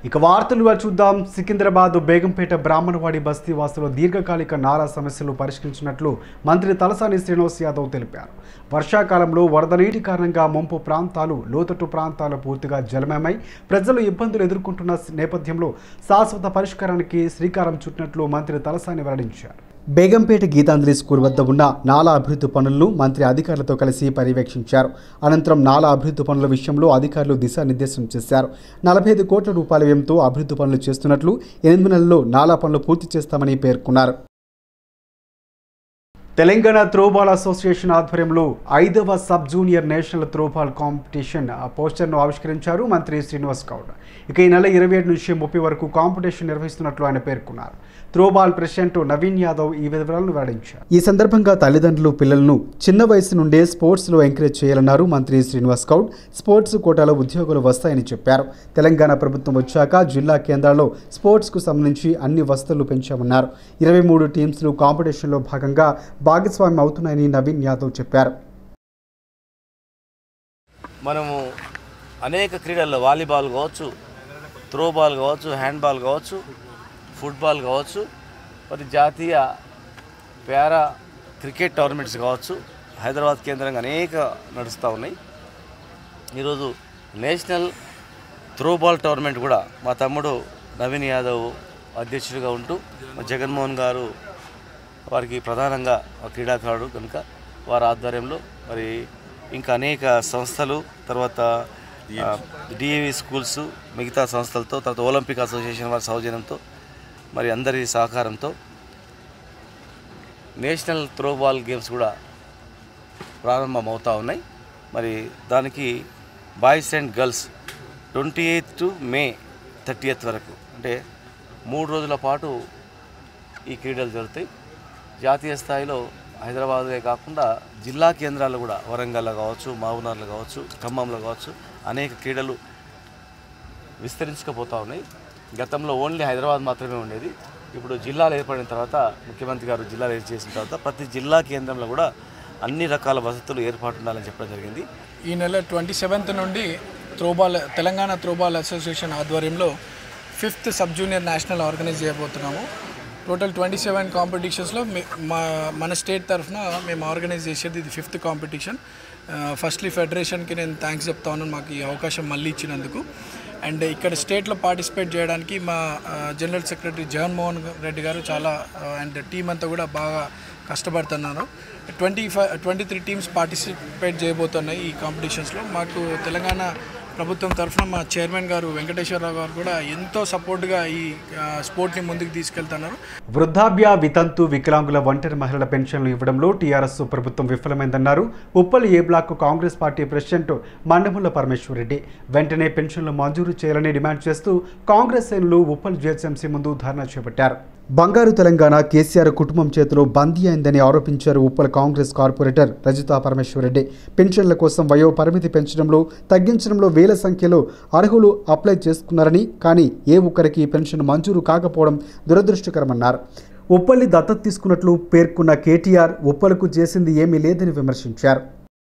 ఇక వార్తలు చూద్దాం సికింద్రాబాద్ బేగంపేట బ్రాహ్మణవాడి బస్తీ వాసుల దీర్ఘకాలిక నాలా సమస్యలు పరిష్కరించినట్లు మంత్రి తలసాని శ్రీనివాస్ యాదవ్ తెలిపారు వర్షాకాలంలో వరద నీటి కారణంగా ముంపు ప్రాంతాలు లోతట్టు ప్రాంతాలు పూర్తిగా జలమయమై ప్రజలు ఇబ్బందులు ఎదుర్కొంటున్న నేపథ్యంలో శాశ్వత పరిష్కారానికి శ్రీకారం చుట్టినట్లు మంత్రి తలసాని వెల్లడించారు బేగంపేట గీతాంజలి స్కూల్ వద్ద ఉన్న నాలా అభివృద్ధి పనులను మంత్రి అధికారులతో కలిసి పర్యవేక్షించారు అనంతరం నాలా అభివృద్ధి పనుల విషయంలో అధికారులు దిశానిర్దేశం చేశారు నలభై ఐదు కోట్ల రూపాయల వ్యయంతో అభివృద్ధి పనులు చేస్తున్నట్లు ఎనిమిది నెలల్లో నాలా పనులు పూర్తి చేస్తామని పేర్కొన్నారు తెలంగాణ త్రోబాల్ అసోసియేషన్ ఆధ్వర్యంలో ఐదవ sub junior national throwball competition ఆ పోస్టర్ను ఆవిష్కరించారు మంత్రి శ్రీనివాస్ గౌడ్ ఇక ఈ నెల ఇరవై ఏడు నుంచి ముప్పై వరకు కాంపిటీషన్ నిర్వహిస్తున్నట్లు ఆయన పేర్కొన్నారు త్రోబాల్ ప్రెసిడెంట్ నవీన్ యాదవ్ ఈ వివరాలను వెల్లడించారు ఈ సందర్భంగా తల్లిదండ్రులు పిల్లలను చిన్న వయసు నుండే స్పోర్ట్స్లో ఎంకరేజ్ చేయాలన్నారు మంత్రి శ్రీనివాస్ గౌడ్ స్పోర్ట్స్ కోటాలో ఉద్యోగులు వస్తాయని చెప్పారు తెలంగాణ ప్రభుత్వం వచ్చాక జిల్లా కేంద్రాల్లో స్పోర్ట్స్కు సంబంధించి అన్ని వసతులు పెంచామన్నారు ఇరవై మూడు టీమ్స్లు కాంపిటీషన్లో భాగంగా భాగస్వామ్యం అవుతున్నాయని నవీన్ యాదవ్ చెప్పారు మనము అనేక క్రీడల్లో వాలీబాల్ కావచ్చు త్రోబాల్ కావచ్చు హ్యాండ్బాల్ కావచ్చు ఫుట్బాల్ కావచ్చు మరి జాతీయ పారా క్రికెట్ టోర్నమెంట్స్ కావచ్చు హైదరాబాద్ కేంద్రంగా అనేక నడుస్తూ ఉన్నాయి ఈరోజు నేషనల్ త్రోబాల్ టోర్నమెంట్ కూడా మా తమ్ముడు నవీన్ యాదవ్ అధ్యక్షుడిగా ఉంటూ మా జగన్మోహన్ గారు వారికి ప్రధానంగా ఒక క్రీడాకారుడు కనుక వారి ఆధ్వర్యంలో మరి ఇంకా అనేక సంస్థలు తర్వాత డిఏవి స్కూల్స్ మిగతా సంస్థలతో తర్వాత ఒలింపిక్ అసోసియేషన్ వారి సౌజన్యంతో మరి అందరి సహకారంతో నేషనల్ త్రోబాల్ గేమ్స్ కూడా ప్రారంభమవుతూ ఉన్నాయి మరి దానికి boys and girls twenty eighth to May thirtieth వరకు అంటే మూడు రోజుల పాటు ఈ క్రీడలు జరుగుతాయి జాతీయ స్థాయిలో హైదరాబాదే కాకుండా జిల్లా కేంద్రాలు కూడా వరంగల్లో కావచ్చు మహబూబ్నగర్లో కావచ్చు ఖమ్మంలో కావచ్చు అనేక క్రీడలు విస్తరించకపోతూ ఉన్నాయి గతంలో ఓన్లీ హైదరాబాద్ మాత్రమే ఉండేది ఇప్పుడు జిల్లాలు ఏర్పడిన తర్వాత ముఖ్యమంత్రి గారు జిల్లాలు ఏర్పాటు చేసిన తర్వాత ప్రతి జిల్లా కేంద్రంలో కూడా అన్ని రకాల వసతులు ఏర్పాటు ఉండాలని చెప్పడం జరిగింది ఈ నెల ట్వంటీ సెవెంత్ నుండి త్రోబాల్ తెలంగాణ త్రోబాల్ అసోసియేషన్ ఆధ్వర్యంలో fifth sub junior national organise చేయబోతున్నాము టోటల్ ట్వంటీ సెవెన్ కాంపిటీషన్స్లో మా మన స్టేట్ తరఫున మేము ఆర్గనైజ్ చేసేది ఇది ఫిఫ్త్ కాంపిటీషన్ ఫస్ట్లీ ఫెడరేషన్కి నేను థ్యాంక్స్ చెప్తా ఉన్నాను మాకు ఈ అవకాశం మళ్ళీ ఇచ్చినందుకు అండ్ ఇక్కడ స్టేట్లో పార్టిసిపేట్ చేయడానికి మా జనరల్ సెక్రటరీ జగన్మోహన్ రెడ్డి గారు చాలా అండ్ టీం అంతా కూడా బాగా కష్టపడుతున్నారు twenty five twenty three teams participate చేయబోతున్నాయి ఈ కాంపిటీషన్స్లో మాకు తెలంగాణ ప్రభుత్వం తరఫున మా చైర్మన్ గారు వెంకటేశ్వరరావు గారు కూడా ఎంతో సపోర్ట్గా ఈ ఆ, స్పోర్ట్ని ముందుకు తీసుకెళ్తున్నారు వృద్ధాప్య వితంతు వికలాంగుల ఒంటరి మహిళల పెన్షన్లు ఇవ్వడంలో టీఆర్ఎస్ ప్రభుత్వం విఫలమైందన్నారు Uppal A block Congress party president Mandamula Parameshwar Reddy వెంటనే పెన్షన్లు మంజూరు చేయాలని డిమాండ్ చేస్తూ కాంగ్రెస్ శ్రేణులు ఉప్పల్ జిహెచ్ఎంసీ ముందు ధర్నా చేపట్టారు బంగారు తెలంగాణ కేసీఆర్ కుటుంబం చేతిలో బందీ అయిందని ఆరోపించారు ఉప్పల్ కాంగ్రెస్ కార్పొరేటర్ రజితా పరమేశ్వర్ రెడ్డి పెన్షన్ల కోసం వయో పరిమితి పెంచడంలో తగ్గించడంలో వేల సంఖ్యలో అర్హులు అప్లై చేసుకున్నారని కానీ ఏ ఒక్కరికి పెన్షన్ మంజూరు కాకపోవడం దురదృష్టకరమన్నారు ఉప్పల్ని దత్తత తీసుకున్నట్లు పేర్కొన్న కేటీఆర్ ఉప్పలకు చేసింది ఏమీ లేదని విమర్శించారు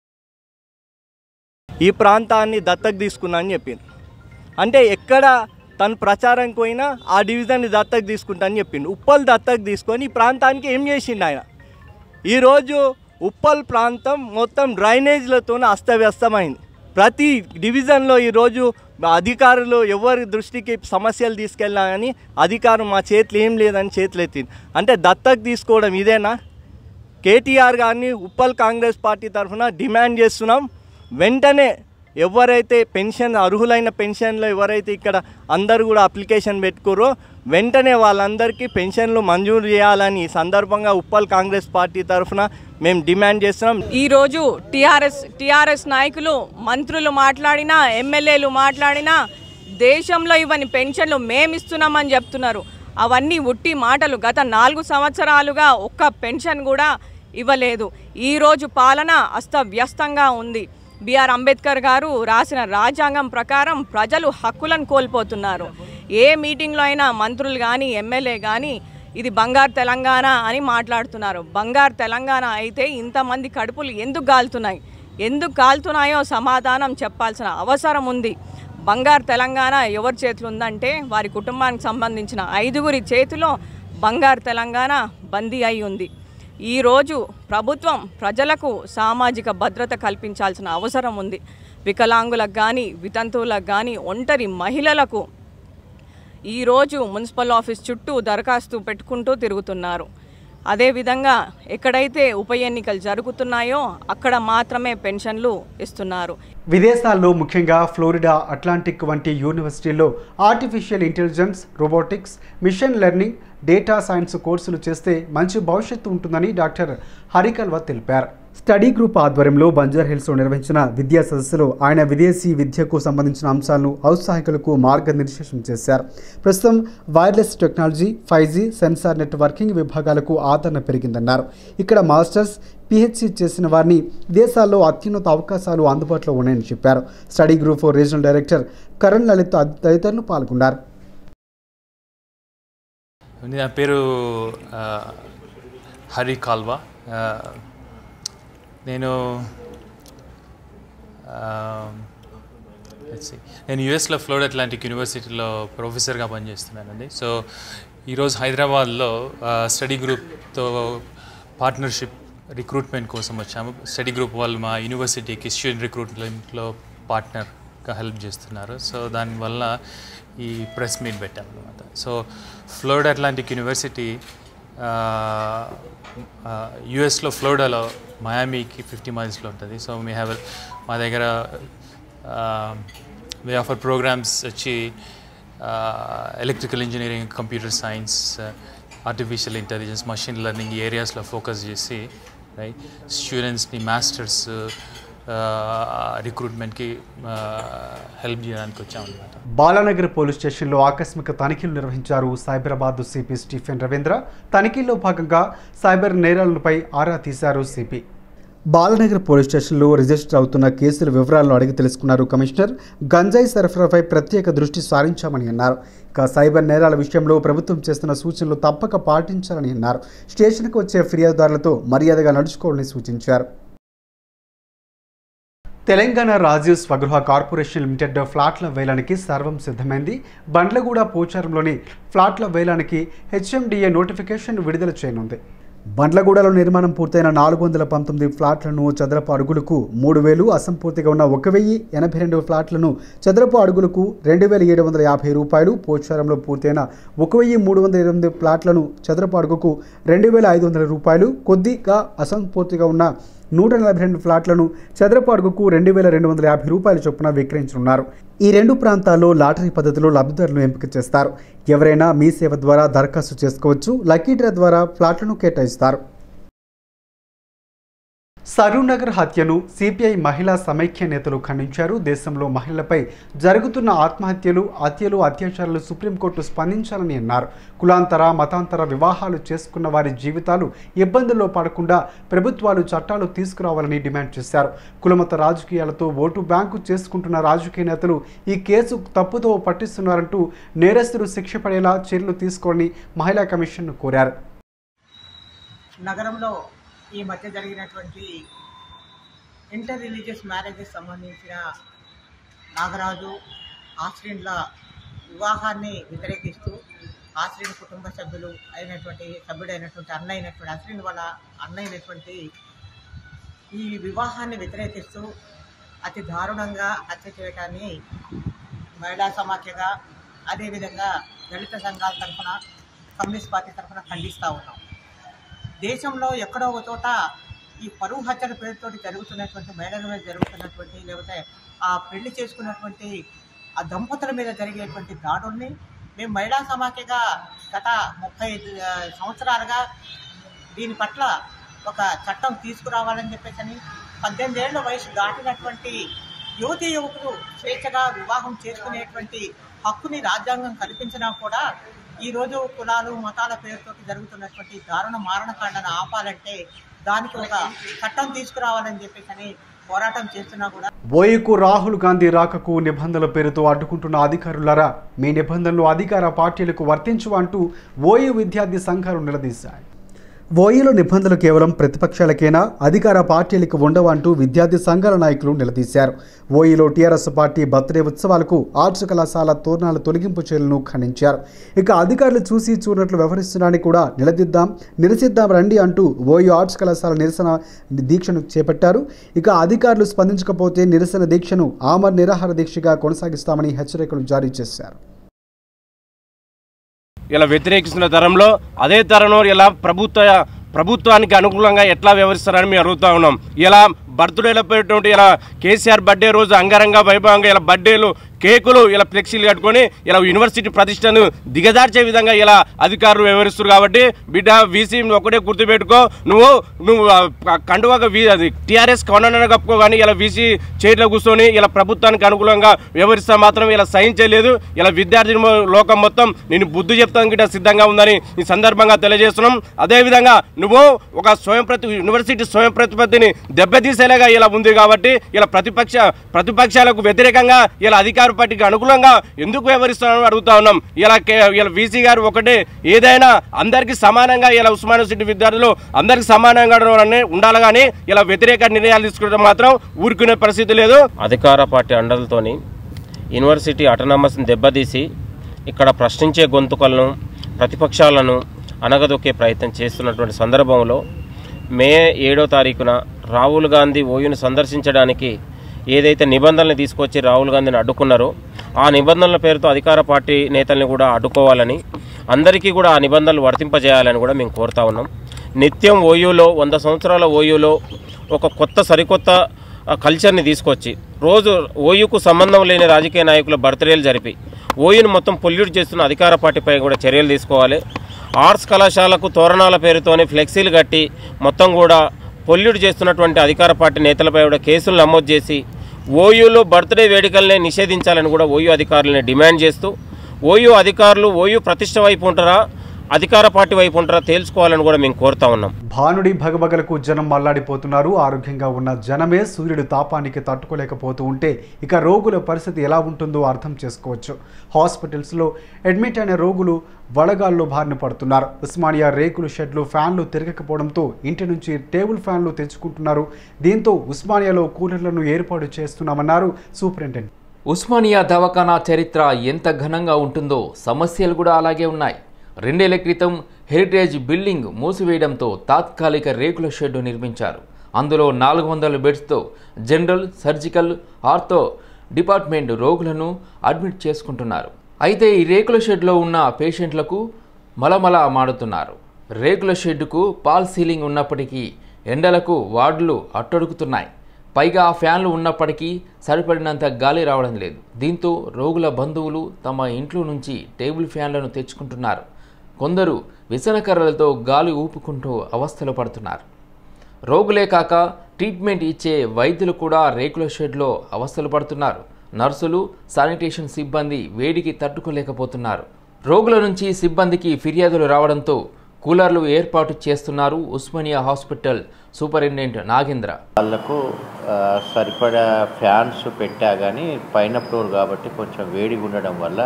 ఈ ప్రాంతాన్ని దత్తకు తీసుకున్నా అని చెప్పింది అంటే ఎక్కడ తను ప్రచారంకి పోయినా ఆ డివిజన్ని దత్తకు తీసుకుంటా అని చెప్పిండు ఉప్పల్ దత్తకు తీసుకొని ఈ ప్రాంతానికి ఏం చేసిండు ఆయన ఈరోజు ఉప్పల్ ప్రాంతం మొత్తం డ్రైనేజ్లతో అస్తవ్యస్తమైంది ప్రతి డివిజన్లో ఈరోజు అధికారులు ఎవరి దృష్టికి సమస్యలు తీసుకెళ్ళినా కానీ అధికారం మా చేతిలో ఏం లేదని చేతులు ఎత్తింది అంటే దత్తకు తీసుకోవడం ఇదేనా కేటీఆర్ గారిని ఉప్పల్ కాంగ్రెస్ పార్టీ తరఫున డిమాండ్ చేస్తున్నాం వెంటనే ఎవరైతే పెన్షన్ అర్హులైన పెన్షన్లు ఎవరైతే ఇక్కడ అందరూ కూడా అప్లికేషన్ పెట్టుకోరో వెంటనే వాళ్ళందరికీ పెన్షన్లు మంజూరు చేయాలని ఈ సందర్భంగా ఉప్పల్ కాంగ్రెస్ పార్టీ తరఫున మేము డిమాండ్ చేస్తున్నాం ఈరోజు టీఆర్ఎస్ టీఆర్ఎస్ నాయకులు మంత్రులు మాట్లాడినా ఎమ్మెల్యేలు మాట్లాడినా దేశంలో ఇవన్నీ పెన్షన్లు మేమిస్తున్నామని చెప్తున్నారు అవన్నీ ఉట్టి మాటలు గత నాలుగు సంవత్సరాలుగా ఒక్క పెన్షన్ కూడా ఇవ్వలేదు ఈరోజు పాలన అస్తవ్యస్తంగా ఉంది బిఆర్ అంబేద్కర్ గారు రాసిన రాజ్యాంగం ప్రకారం ప్రజలు హక్కులను కోల్పోతున్నారు ఏ మీటింగ్లో అయినా మంత్రులు కానీ ఎమ్మెల్యే కానీ ఇది బంగారు తెలంగాణ అని మాట్లాడుతున్నారు బంగారు తెలంగాణ అయితే ఇంతమంది కడుపులు ఎందుకు కాలుతున్నాయి ఎందుకు కాలుతున్నాయో సమాధానం చెప్పాల్సిన అవసరం ఉంది బంగారు తెలంగాణ ఎవరి చేతిలో ఉందంటే వారి కుటుంబానికి సంబంధించిన ఐదుగురి చేతిలో బంగారు తెలంగాణ బందీ అయి ఉంది ఈరోజు ప్రభుత్వం ప్రజలకు సామాజిక భద్రత కల్పించాల్సిన అవసరం ఉంది వికలాంగులకు కానీ వితంతువులకు కానీ ఒంటరి మహిళలకు ఈరోజు మున్సిపల్ ఆఫీస్ చుట్టూ దరఖాస్తు పెట్టుకుంటూ తిరుగుతున్నారు అదేవిధంగా ఎక్కడైతే ఉప ఎన్నికలు జరుగుతున్నాయో అక్కడ మాత్రమే పెన్షన్లు ఇస్తున్నారు విదేశాల్లో ముఖ్యంగా ఫ్లోరిడా అట్లాంటిక్ వంటి యూనివర్సిటీల్లో artificial intelligence robotics machine learning data science కోర్సులు చేస్తే మంచి భవిష్యత్తు ఉంటుందని డాక్టర్ హరికల్వ తెలిపారు స్టడీ గ్రూప్ ఆధ్వర్యంలో బంజార్ హిల్స్లో నిర్వహించిన విద్యా సదస్సులో ఆయన విదేశీ విద్యకు సంబంధించిన అంశాలను ఔత్సాహికులకు మార్గనిర్దేశం చేశారు ప్రస్తుతం wireless technology five G sensor networking విభాగాలకు ఆదరణ పెరిగిందన్నారు ఇక్కడ మాస్టర్స్ పిహెచ్సి చేసిన వారిని దేశాల్లో అత్యున్నత అవకాశాలు అందుబాటులో ఉన్నాయని చెప్పారు study group four regional director Karan Lalit తదితరులు పాల్గొన్నారు నా పేరు ఆ, హరి కాల్వా ఆ, నేను ఆ, let's see. నేను యుఎస్లో ఫ్లోరిడా అట్లాంటిక్ యూనివర్సిటీలో ప్రొఫెసర్గా పనిచేస్తున్నానండి సో ఈరోజు హైదరాబాద్లో ఆ, స్టడీ గ్రూప్తో పార్ట్నర్షిప్ రిక్రూట్మెంట్ కోసం వచ్చాము స్టడీ గ్రూప్ వాళ్ళు మా యూనివర్సిటీకి స్టూడెంట్ రిక్రూట్మెంట్లో పార్ట్నర్గా హెల్ప్ చేస్తున్నారు సో దానివల్ల ఈ ప్రెస్ మీట్ పెట్టాము అనమాట సో ఫ్లోరిడా అట్లాంటిక్ యూనివర్సిటీ యుఎస్లో ఫ్లోరిడాలో మయామీకి ఫిఫ్టీ మైల్స్లో ఉంటుంది సో మీ హ్యావ్ మా దగ్గర వే ఆఫర్ ప్రోగ్రామ్స్ వచ్చి electrical engineering computer science artificial intelligence machine learning ఈ ఏరియాస్లో ఫోకస్ చేసి రైట్ స్టూడెంట్స్ని మాస్టర్స్ రిక్రూట్మెంట్కి హెల్ప్ చేయడానికి వచ్చామన్నమాట బాలానగర్ పోలీస్ స్టేషన్లో ఆకస్మిక తనిఖీలు నిర్వహించారు సైబరాబాద్ సిపి స్టీఫెన్ రవీంద్ర తనిఖీల్లో భాగంగా సైబర్ నేరాలపై ఆరా తీశారు సిపి బాలనగర్ పోలీస్ స్టేషన్లో రిజిస్టర్ అవుతున్న కేసుల వివరాలను అడిగి తెలుసుకున్నారు కమిషనర్ గంజాయి సరఫరాపై ప్రత్యేక దృష్టి సారించామని అన్నారు ఇక సైబర్ నేరాల విషయంలో ప్రభుత్వం చేస్తున్న సూచనలు తప్పక పాటించాలని అన్నారు స్టేషన్కు వచ్చే ఫిర్యాదుదారులతో మర్యాదగా నడుచుకోవాలని సూచించారు తెలంగాణ రాజీవ్ స్వగృహ కార్పొరేషన్ లిమిటెడ్ ఫ్లాట్ల వేలానికి సర్వం సిద్ధమైంది బండ్లగూడ పోచారంలోని ఫ్లాట్ల వేలానికి హెచ్ఎండిఏ నోటిఫికేషన్ విడుదల చేయనుంది బండ్లగూడలో నిర్మాణం పూర్తయిన నాలుగు వందల పంతొమ్మిది ఫ్లాట్లను చదరపు అడుగులకు మూడు వేలు అసంపూర్తిగా ఉన్న ఒక వెయ్యి ఎనభై రెండు ఫ్లాట్లను చదరపు అడుగులకు రెండు వేల ఏడు వందల యాభై రూపాయలు పోచారంలో పూర్తయిన ఒక వెయ్యి మూడు వందల ఎనిమిది ఫ్లాట్లను చదరపు అడుగుకు రెండు వేల ఐదు వందల రూపాయలు కొద్దిగా అసంపూర్తిగా ఉన్న నూట నలభై రెండు ఫ్లాట్లను చదరపు అడుగుకు రెండు వేల రెండు వందల యాభై రూపాయల చొప్పున విక్రయించనున్నారు ఈ రెండు ప్రాంతాల్లో లాటరీ పద్ధతిలో లబ్ధిదారులను ఎంపిక చేస్తారు ఎవరైనా మీ సేవ ద్వారా దరఖాస్తు చేసుకోవచ్చు లక్కీ డ్రా ద్వారా ఫ్లాట్లను కేటాయిస్తారు సరూనగర్ హత్యను సిపిఐ మహిళా సమైక్య నేతలు ఖండించారు దేశంలో మహిళలపై జరుగుతున్న ఆత్మహత్యలు హత్యలు అత్యాచారాలు సుప్రీంకోర్టు స్పందించాలని అన్నారు కులాంతర మతాంతర వివాహాలు చేసుకున్న వారి జీవితాలు ఇబ్బందుల్లో పడకుండా ప్రభుత్వాలు చట్టాలు తీసుకురావాలని డిమాండ్ చేశారు కులమత రాజకీయాలతో ఓటు బ్యాంకు చేసుకుంటున్న రాజకీయ నేతలు ఈ కేసు తప్పుదో పట్టిస్తున్నారంటూ నేరస్తులు శిక్ష పడేలా చర్యలు తీసుకోవాలని మహిళా కమిషన్ను కోరారు నగరంలో ఈ మధ్య జరిగినటువంటి ఇంటర్ రిలీజియస్ మ్యారేజెస్ సంబంధించిన నాగరాజు ఆశ్రిన్ల వివాహాన్ని వ్యతిరేకిస్తూ ఆశ్రిన్ కుటుంబ సభ్యులు అయినటువంటి సభ్యుడైనటువంటి అన్న అయినటువంటి ఆశ్రిన్ వాళ్ళ అన్న అయినటువంటి ఈ వివాహాన్ని వ్యతిరేకిస్తూ అతి దారుణంగా హత్య చేయటాన్ని మహిళా సమాఖ్యగా అదేవిధంగా దళిత సంఘాల తరఫున కమ్యూనిస్ట్ పార్టీ తరఫున ఖండిస్తూ ఉన్నాం దేశంలో ఎక్కడో ఒక చోట ఈ పరువు హత్యల పేరుతోటి జరుగుతున్నటువంటి మహిళల మీద జరుగుతున్నటువంటి లేకపోతే ఆ పెళ్లి చేసుకున్నటువంటి ఆ దంపతుల మీద జరిగేటువంటి దాడుల్ని మేము మహిళా సమాఖ్యగా గత ముప్పై ఐదు ఆ, సంవత్సరాలుగా దీని పట్ల ఒక చట్టం తీసుకురావాలని చెప్పేసి అని పద్దెనిమిది ఏళ్ల వయసు దాటినటువంటి యువతీ యువకులు స్వేచ్ఛగా వివాహం చేసుకునేటువంటి హక్కుని రాజ్యాంగం కల్పించినా కూడా ఈ రోజు కులాలు మతాల పేరుతో జరుగుతున్నటువంటి దారుణ మారణకాండను ఆపాలంటే దానికి ఒక చట్టం తీసుకురావాలని చెప్పేసి అని పోరాటం చేస్తున్నా కూడా ఓయూకు రాహుల్ గాంధీ రాకకు నిబంధనల పేరుతో అడ్డుకుంటున్న అధికారులారా మీ నిబంధనలు అధికార పార్టీలకు వర్తించు అంటూ ఓయూ విద్యార్థి సంఘాలు నిలదీశాయి ఓయూలో నిబంధనలు కేవలం ప్రతిపక్షాలకేనా అధికార పార్టీలకు ఉండవంటూ విద్యార్థి సంఘాల నాయకులు నిలదీశారు ఓయూలో టీఆర్ఎస్ పార్టీ బర్త్డే ఉత్సవాలకు ఆర్ట్స్ కళాశాల తోరణాల తొలగింపు చర్యలను ఖండించారు ఇక అధికారులు చూసి చూడనట్లు వ్యవహరిస్తున్నారని కూడా నిలదీద్దాం నిరసిద్దాం రండి అంటూ ఓయూ ఆర్ట్స్ కళాశాల నిరసన దీక్షను చేపట్టారు ఇక అధికారులు స్పందించకపోతే నిరసన దీక్షను ఆమర్ నిరాహార దీక్షగా కొనసాగిస్తామని హెచ్చరికలు జారీ చేశారు ఇలా వ్యతిరేకిస్తున్న తరంలో అదే తరంలో ఇలా ప్రభుత్వ ప్రభుత్వానికి అనుకూలంగా ఎట్లా వ్యవహరిస్తారని మేము అడుగుతా ఉన్నాం ఇలా బర్త్డేలో పెట్టినటువంటి ఇలా కేసీఆర్ బర్త్డే రోజు అంగరంగ వైభవంగా ఇలా బర్త్డేలు కేకులు ఇలా ఫ్లెక్సీలు కట్టుకొని ఇలా యూనివర్సిటీ ప్రతిష్టను దిగజార్చే విధంగా ఇలా అధికారులు వ్యవహరిస్తారు కాబట్టి బిడ్డ వీసీ ఒకటే గుర్తుపెట్టుకో నువ్వు నువ్వు ఆ కండువాగా వీ అది టీఆర్ఎస్ కొనన కప్పుకో కానీ ఇలా వీసీ చైర్లో కూర్చొని ఇలా ప్రభుత్వానికి అనుకూలంగా వ్యవహరిస్తా మాత్రం ఇలా సహించలేదు ఇలా విద్యార్థి మొ- లోకం మొత్తం నేను బుద్ధి చెప్తాను గిట్ట సిద్ధంగా ఉందని ఈ సందర్భంగా తెలియజేస్తున్నాం అదేవిధంగా నువ్వు ఒక స్వయం ప్రతి యూనివర్సిటీ స్వయం ప్రతిపత్తిని దెబ్బతీసేలాగా ఇలా ఉంది కాబట్టి ఇలా ప్రతిపక్ష ప్రతిపక్షాలకు వ్యతిరేకంగా ఇలా అధికార పార్టీకి అనుకూలంగా ఎందుకు వ్యవహరిస్తున్నామని అడుగుతా ఉన్నాం ఇలా కే ఇలా వీసీ గారు ఒకటే ఏదైనా అందరికీ సమానంగా ఇలా ఉస్మాన్ యూనివర్సిటీ విద్యార్థులు అందరికీ సమానంగా ఉండాలని- ఉండాలి కానీ ఇలా వ్యతిరేక నిర్ణయాలు తీసుకోవడం మాత్రం ఊరుకునే పరిస్థితి లేదు అధికార పార్టీ అండలతోని యూనివర్సిటీ అటనమస్ని దెబ్బతీసి ఇక్కడ ప్రశ్నించే గొంతుకలను ప్రతిపక్షాలను అనగదొక్కే ప్రయత్నం చేస్తున్నటువంటి సందర్భంలో మే ఏడో తారీఖున రాహుల్ గాంధీ ఓయును సందర్శించడానికి ఏదైతే నిబంధనలు తీసుకొచ్చి రాహుల్ గాంధీని అడ్డుకున్నారో ఆ నిబంధనల పేరుతో అధికార పార్టీ నేతల్ని కూడా అడ్డుకోవాలని అందరికీ కూడా ఆ నిబంధనలు వర్తింపజేయాలని కూడా మేము కోరుతా ఉన్నాం నిత్యం ఓయూలో వంద సంవత్సరాల ఓయూలో ఒక కొత్త సరికొత్త ఆ కల్చర్ని తీసుకొచ్చి రోజు ఓయూకు సంబంధం లేని రాజకీయ నాయకుల బర్త్డేలు జరిపి ఓయూను మొత్తం పొల్యూట్ చేస్తున్న అధికార పార్టీపై కూడా చర్యలు తీసుకోవాలి ఆర్ట్స్ కళాశాలకు తోరణాల పేరుతోనే ఫ్లెక్సీలు కట్టి మొత్తం కూడా పొల్యూట్ చేస్తున్నటువంటి అధికార పార్టీ నేతలపై కూడా కేసులు నమోదు చేసి ఓయూలో బర్త్డే వేడుకలనే నిషేధించాలని కూడా ఓయూ అధికారులని డిమాండ్ చేస్తూ ఓయూ అధికారులు ఓయూ ప్రతిష్ట వైపు ఉంటారా అధికార పార్టీ వైపు ఉంటారా తేల్చుకోవాలని కూడా మేము కోరుతా ఉన్నాం భానుడి భగభగలకు జనం మల్లాడిపోతున్నారు ఆరోగ్యంగా ఉన్న జనమే సూర్యుడి తాపానికి తట్టుకోలేకపోతూ ఉంటే ఇక రోగుల పరిస్థితి ఎలా ఉంటుందో అర్థం చేసుకోవచ్చు హాస్పిటల్స్లో అడ్మిట్ అయిన రోగులు వడగాల్లో బారిన పడుతున్నారు ఉస్మానియా రేకులు షెడ్లు ఫ్యాన్లు తిరగకపోవడంతో ఇంటి నుంచి టేబుల్ ఫ్యాన్లు తెచ్చుకుంటున్నారు దీంతో ఉస్మానియాలో కూలర్లను ఏర్పాటు చేస్తున్నామన్నారు సూపరింటెండెంట్ ఉస్మానియా దవాఖానా చరిత్ర ఎంత ఘనంగా ఉంటుందో సమస్యలు కూడా అలాగే ఉన్నాయి రెండేళ్ల క్రితం హెరిటేజ్ బిల్డింగ్ మూసివేయడంతో తాత్కాలిక రేకుల షెడ్డు నిర్మించారు అందులో నాలుగు వందల బెడ్స్తో జనరల్ సర్జికల్ ఆర్థో డిపార్ట్మెంట్ రోగులను అడ్మిట్ చేసుకుంటున్నారు అయితే ఈ రేకుల షెడ్లో ఉన్న పేషెంట్లకు మలమల మాడుతున్నారు రేకుల షెడ్డుకు పాల్ సీలింగ్ ఉన్నప్పటికీ ఎండలకు వార్డులు అట్టడుగుతున్నాయి పైగా ఆ ఫ్యాన్లు ఉన్నప్పటికీ సరిపడినంత గాలి రావడం లేదు దీంతో రోగుల బంధువులు తమ ఇంట్లో నుంచి టేబుల్ ఫ్యాన్లను తెచ్చుకుంటున్నారు కొందరు విసనకర్రలతో గాలి ఊపుకుంటూ అవస్థలు పడుతున్నారు రోగులే కాక ట్రీట్మెంట్ ఇచ్చే వైద్యులు కూడా రేకుల షెడ్లో అవస్థలు పడుతున్నారు నర్సులు శానిటేషన్ సిబ్బంది వేడికి తట్టుకోలేకపోతున్నారు రోగుల నుంచి సిబ్బందికి ఫిర్యాదులు రావడంతో కూలర్లు ఏర్పాటు చేస్తున్నారు ఉస్మానియా హాస్పిటల్ సూపరింటెండెంట్ నాగేంద్ర వాళ్ళకు ఆ, సరిపడా ఫ్యాన్స్ పెట్టా కానీ పైన ఫ్లోర్ కాబట్టి కొంచెం వేడిగా ఉండడం వల్ల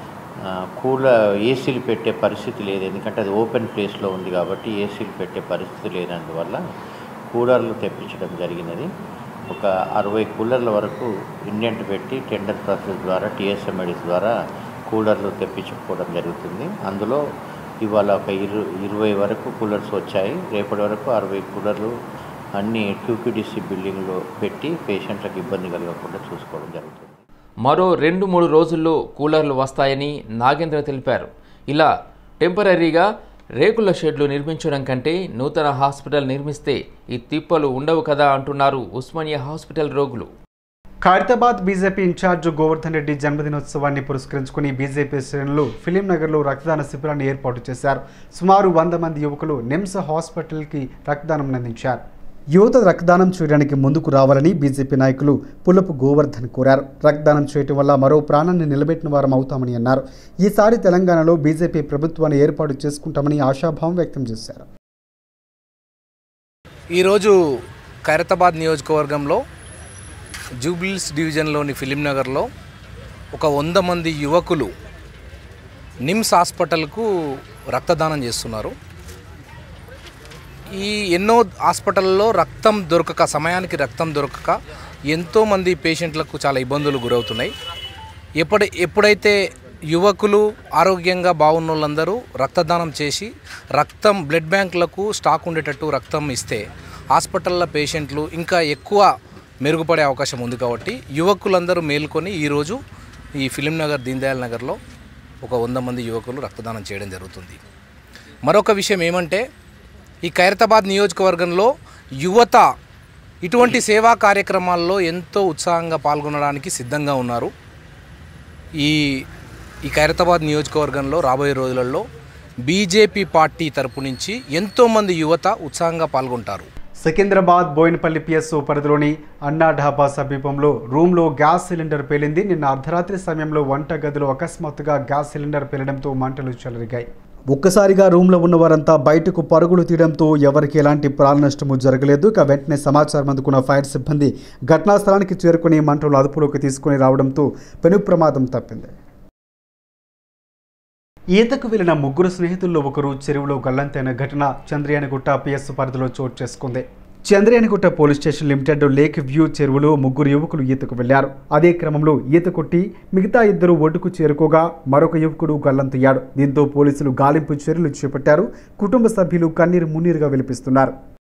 ఆ, కూలర్ ఏసీలు పెట్టే పరిస్థితి లేదు ఎందుకంటే అది ఓపెన్ ప్లేస్లో ఉంది కాబట్టి ఏసీలు పెట్టే పరిస్థితి లేనందువల్ల కూలర్లు తెప్పించడం జరిగినది ఒక అరవై కూలర్ల వరకు ఇండెంట్ పెట్టి టెండర్ ప్రాసెస్ ద్వారా టీఎస్ఎంఐడిస్ ద్వారా కూలర్లు తెప్పించుకోవడం జరుగుతుంది అందులో ఇవాళ ఒక ఇరు ఇరవై వరకు కూలర్స్ వచ్చాయి రేపటి వరకు అరవై కూలర్లు అన్ని క్యూక్యూడిసి బిల్డింగ్లో పెట్టి పేషెంట్లకు ఇబ్బంది కలగకుండా చూసుకోవడం జరుగుతుంది మరో రెండు మూడు రోజుల్లో కూలర్లు వస్తాయని నాగేంద్ర తెలిపారు ఇలా టెంపరీగా రేకుల షెడ్లు నిర్మించడం కంటే నూతన హాస్పిటల్ నిర్మిస్తే ఈ తిప్పలు ఉండవు కదా అంటున్నారు ఉస్మానియా హాస్పిటల్ రోగులు ఖైరతాబాద్ బీజేపీ ఇన్ఛార్జ్ గోవర్ధన్ రెడ్డి జన్మదినోత్సవాన్ని పురస్కరించుకుని బీజేపీ శ్రేణులు ఫిలిం నగర్లో రక్తదాన శిబిరాన్ని ఏర్పాటు చేశారు సుమారు వంద మంది యువకులు నిమ్స్ హాస్పిటల్కి రక్తదానం అందించారు యువత రక్తదానం చేయడానికి ముందుకు రావాలని బీజేపీ నాయకులు పుల్లపు గోవర్ధన్ కోరారు రక్తదానం చేయటం వల్ల మరో ప్రాణాన్ని నిలబెట్టిన వారం అవుతామని అన్నారు ఈసారి తెలంగాణలో బీజేపీ ప్రభుత్వాన్ని ఏర్పాటు చేసుకుంటామని ఆశాభావం వ్యక్తం చేశారు ఈరోజు ఖైరతాబాద్ నియోజకవర్గంలో జూబ్లీస్ డివిజన్లోని ఫిలిం నగర్లో ఒక వంద మంది యువకులు నిమ్స్ హాస్పిటల్కు రక్తదానం చేస్తున్నారు ఈ ఎన్నో హాస్పిటల్లో రక్తం దొరకక సమయానికి రక్తం దొరకక ఎంతోమంది పేషెంట్లకు చాలా ఇబ్బందులు గురవుతున్నాయి ఎప్పుడు ఎప్పుడైతే యువకులు ఆరోగ్యంగా బాగున్న వాళ్ళందరూ రక్తదానం చేసి రక్తం బ్లడ్ బ్యాంకులకు స్టాక్ ఉండేటట్టు రక్తం ఇస్తే హాస్పిటల్ల పేషెంట్లు ఇంకా ఎక్కువ మెరుగుపడే అవకాశం ఉంది కాబట్టి యువకులందరూ మేల్కొని ఈరోజు ఈ ఫిలిం నగర్ దీన్ దయాళ్ నగర్లో ఒక వంద మంది యువకులు రక్తదానం చేయడం జరుగుతుంది మరొక విషయం ఏమంటే ఈ ఖైరతాబాద్ నియోజకవర్గంలో యువత ఇటువంటి సేవా కార్యక్రమాల్లో ఎంతో ఉత్సాహంగా పాల్గొనడానికి సిద్ధంగా ఉన్నారు ఈ ఈ ఖైరతాబాద్ నియోజకవర్గంలో రాబోయే రోజులలో బీజేపీ పార్టీ తరపు నుంచి ఎంతోమంది యువత ఉత్సాహంగా పాల్గొంటారు సికింద్రాబాద్ బోయినపల్లి పిఎస్ఓ పరిధిలోని అన్నా ఢాబా సమీపంలో రూమ్లో గ్యాస్ సిలిండర్ పేలింది నిన్న అర్ధరాత్రి సమయంలో వంట గదిలో అకస్మాత్తుగా గ్యాస్ సిలిండర్ పేలడంతో మంటలు చెలరిగాయి ఒక్కసారిగా రూమ్లో ఉన్న వారంతా బయటకు పరుగులు తీయడంతో ఎవరికి ఎలాంటి ప్రాణ నష్టము జరగలేదు ఇక వెంటనే సమాచారం అందుకున్న ఫైర్ సిబ్బంది ఘటనా స్థలానికి చేరుకుని మంటలు అదుపులోకి తీసుకుని రావడంతో పెను ప్రమాదం తప్పింది ఈతకు వెళ్లిన ముగ్గురు స్నేహితుల్లో ఒకరు చెరువులో గల్లంతైన ఘటన చంద్రయానగుట్ట పిఎస్ పరిధిలో చోటు చేసుకుంది Chandrayangutta police station limited lake view చెరువులో ముగ్గురు యువకులు ఈతకు వెళ్లారు అదే క్రమంలో ఈత కొట్టి మిగతా ఇద్దరు ఒడ్డుకు చేరుకోగా మరొక యువకుడు గల్లంతయ్యాడు దీంతో పోలీసులు గాలింపు చర్యలు చేపట్టారు కుటుంబ సభ్యులు కన్నీరు మున్నీరుగా విలిపిస్తున్నారు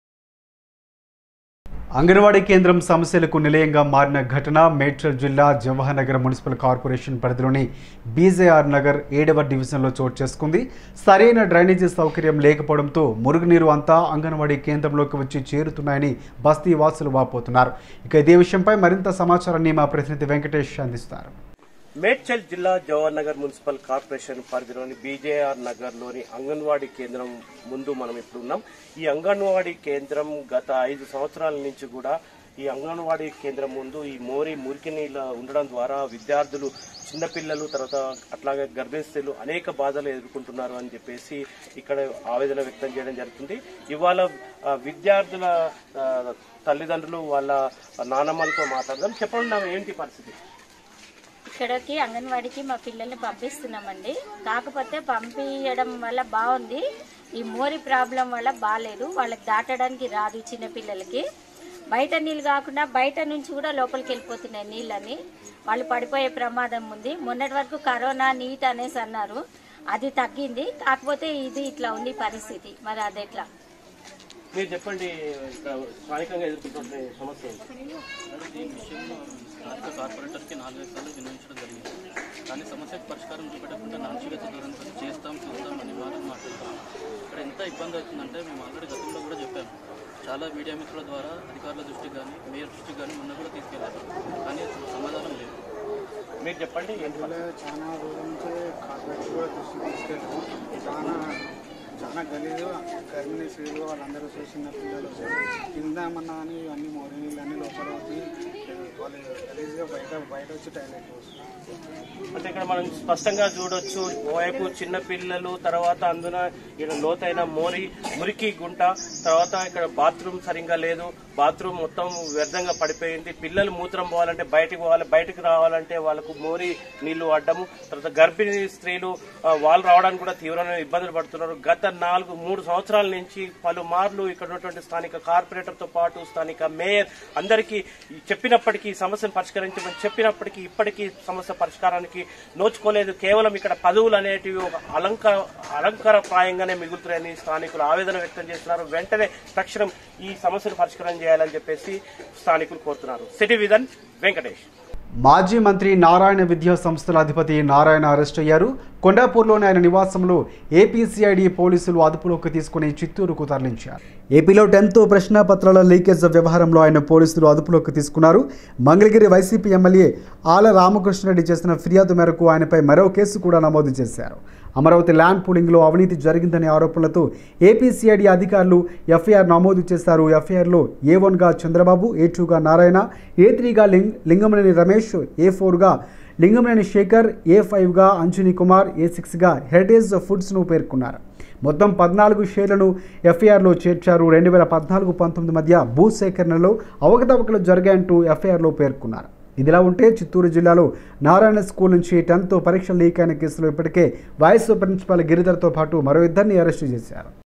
అంగన్వాడీ కేంద్రం సమస్యలకు నిలయంగా మారిన ఘటన మేడ్చల్ జిల్లా జవహర్ నగర్ మున్సిపల్ కార్పొరేషన్ పరిధిలోని బీజేఆర్ నగర్ ఏడవ డివిజన్లో చోటు చేసుకుంది సరైన డ్రైనేజీ సౌకర్యం లేకపోవడంతో మురుగునీరు అంతా అంగన్వాడీ కేంద్రంలోకి వచ్చి చేరుతున్నాయని బస్తీ వాసులు వాపోతున్నారు ఇక ఇదే విషయంపై మరింత సమాచారాన్ని మా ప్రతినిధి వెంకటేష్ అందిస్తారు మేడ్చల్ జిల్లా జవహర్ నగర్ మున్సిపల్ కార్పొరేషన్ పరిధిలోని బీజేఆర్ నగర్ లోని అంగన్వాడీ కేంద్రం ముందు మనం ఇప్పుడు ఉన్నాం ఈ అంగన్వాడీ కేంద్రం గత ఐదు సంవత్సరాల నుంచి కూడా ఈ అంగన్వాడీ కేంద్రం ముందు ఈ మోరి మురికి నీళ్ళ ఉండడం ద్వారా విద్యార్థులు చిన్నపిల్లలు తర్వాత అట్లాగే గర్భిణీలు అనేక బాధలు ఎదుర్కొంటున్నారు అని చెప్పేసి ఇక్కడ ఆవేదన వ్యక్తం చేయడం జరుగుతుంది ఇవాళ ఆ, విద్యార్థుల ఆ, తల్లిదండ్రులు వాళ్ళ నానమ్మలతో మాట్లాడదాం చెప్పండి నా ఏంటి పరిస్థితి ఇక్కడికి అంగన్వాడికి మా పిల్లల్ని పంపిస్తున్నామండి కాకపోతే పంపించడం వల్ల బాగుంది ఈ మోరి ప్రాబ్లం వల్ల బాగాలేదు వాళ్ళకి దాటడానికి రాదు చిన్న పిల్లలకి బయట నీళ్ళు కాకుండా బయట నుంచి కూడా లోపలికి వెళ్ళిపోతున్నాయి నీళ్ళని వాళ్ళు పడిపోయే ప్రమాదం ఉంది మొన్నటి వరకు కరోనా నీట్ అనేసి అన్నారు అది తగ్గింది కాకపోతే ఇది ఇట్లా ఉంది పరిస్థితి మరి అది ఎట్లా మీరు చెప్పండి ఇక్కడ స్థానికంగా ఎదుర్కొంటున్న సమస్య ఏంటి? రాష్ట్ర కార్పొరేటర్కి నాలుగైదు సార్లు వినియోగించడం జరిగింది కానీ సమస్యకు పరిష్కారం చూపెట్టకుండా నాన్సిగత ధోరణితో చేస్తాం చూస్తాం అని మాటలు మాట్లాడతాం ఇక్కడ ఎంత ఇబ్బంది అవుతుందంటే మేము ఆల్రెడీ గతంలో కూడా చెప్పాము చాలా మీడియా మిత్రుల ద్వారా అధికారుల దృష్టికి కానీ మేయర్ దృష్టికి కానీ మొన్న కూడా తీసుకెళ్లారు కానీ అసలు సమాధానం లేదు మీరు చెప్పండి ఏంటి పరిస్థితి? చాలా రోజుల నుంచి కార్పొరేట్ కూడా దృష్టి తీసుకెళ్ళాము చాలా చాలా గలీజు గర్భిణీ స్త్రీలు వాళ్ళందరూ చూసిన పిల్లలు తిందామన్నా అని ఇవన్నీ మోరి నీళ్ళు అన్ని లోపల వచ్చి వాళ్ళు గలీజ్గా బయట బయట వచ్చి టాయిలెట్ పోస్తున్నారు అంటే ఇక్కడ మనం స్పష్టంగా చూడొచ్చు ఓవైపు చిన్న పిల్లలు తర్వాత అందున ఇక్కడ లోతైన మోరి మురికి గుంట తర్వాత ఇక్కడ బాత్రూమ్ సరిగ్గా లేదు బాత్రూమ్ మొత్తం వ్యర్థంగా పడిపోయింది పిల్లలు మూత్రం పోవాలంటే బయటకు పోవాలి బయటకు రావాలంటే వాళ్ళకు మోరి నీళ్లు అడ్డము తర్వాత గర్భిణీ స్త్రీలు ఆ, వాళ్ళు రావడానికి కూడా తీవ్రమైన ఇబ్బందులు పడుతున్నారు గత నాలుగు మూడు సంవత్సరాల నుంచి పలుమార్లు ఇక్కడ ఉన్నటువంటి స్థానిక కార్పొరేటర్తో పాటు స్థానిక మేయర్ అందరికీ చెప్పినప్పటికీ ఈ సమస్యను పరిష్కరించమని చెప్పినప్పటికీ ఇప్పటికీ సమస్య పరిష్కారానికి నోచుకోలేదు కేవలం ఇక్కడ పదవులు అనేటివి ఒక అలంకార అలంకారప్రాయంగానే మిగులుతున్నాయని స్థానికులు ఆవేదన వ్యక్తం చేస్తున్నారు వెంటనే తక్షణం ఈ సమస్యను పరిష్కారం చేయాలని చెప్పేసి స్థానికులు కోరుతున్నారు సిటీ విధన్ వెంకటేష్ మాజీ మంత్రి నారాయణ విద్యా సంస్థల అధిపతి నారాయణ అరెస్ట్ అయ్యారు కొండాపూర్లోని ఆయన నివాసంలో ఏపీసీఐడి పోలీసులు అదుపులోకి తీసుకుని చిత్తూరుకు తరలించారు ఏపీలో టెన్త్ ప్రశ్నాపత్రాల లీకేజ్ వ్యవహారంలో ఆయన పోలీసులు అదుపులోకి తీసుకున్నారు మంగళగిరి వైసీపీ ఎమ్మెల్యే ఆల రామకృష్ణరెడ్డి చేసిన ఫిర్యాదు మేరకు ఆయనపై మరో కేసు కూడా నమోదు చేశారు అమరావతి ల్యాండ్ పూలింగ్లో అవినీతి జరిగిందనే ఆరోపణలతో ఏపీసీఐడి అధికారులు ఎఫ్ఐఆర్ నమోదు చేశారు ఎఫ్ఐఆర్లో ఏ వన్గా చంద్రబాబు ఏ టూగా నారాయణ ఏ త్రీగా లింగ్ లింగమనేని రమేష్ ఏ ఫోర్గా లింగమనేని శేఖర్ ఏ ఫైవ్గా అంజనీ కుమార్ ఏ సిక్స్గా హెరిటేజ్ ఫుడ్స్ను పేర్కొన్నారు మొత్తం పద్నాలుగు షేర్లను ఎఫ్ఐఆర్లో చేర్చారు రెండు వేల పద్నాలుగు పంతొమ్మిది మధ్య భూ సేకరణలో అవకతవకలు జరిగాయంటూ ఎఫ్ఐఆర్లో పేర్కొన్నారు ఇదిలా ఉంటే చిత్తూరు జిల్లాలో నారాయణ స్కూల్ నుంచి టెన్త్ పరీక్ష లీక్ అయిన కేసులో ఇప్పటికే వైస్ ప్రిన్సిపాల్ గిరిధర్తో పాటు మరో ఇద్దరిని అరెస్టు చేశారు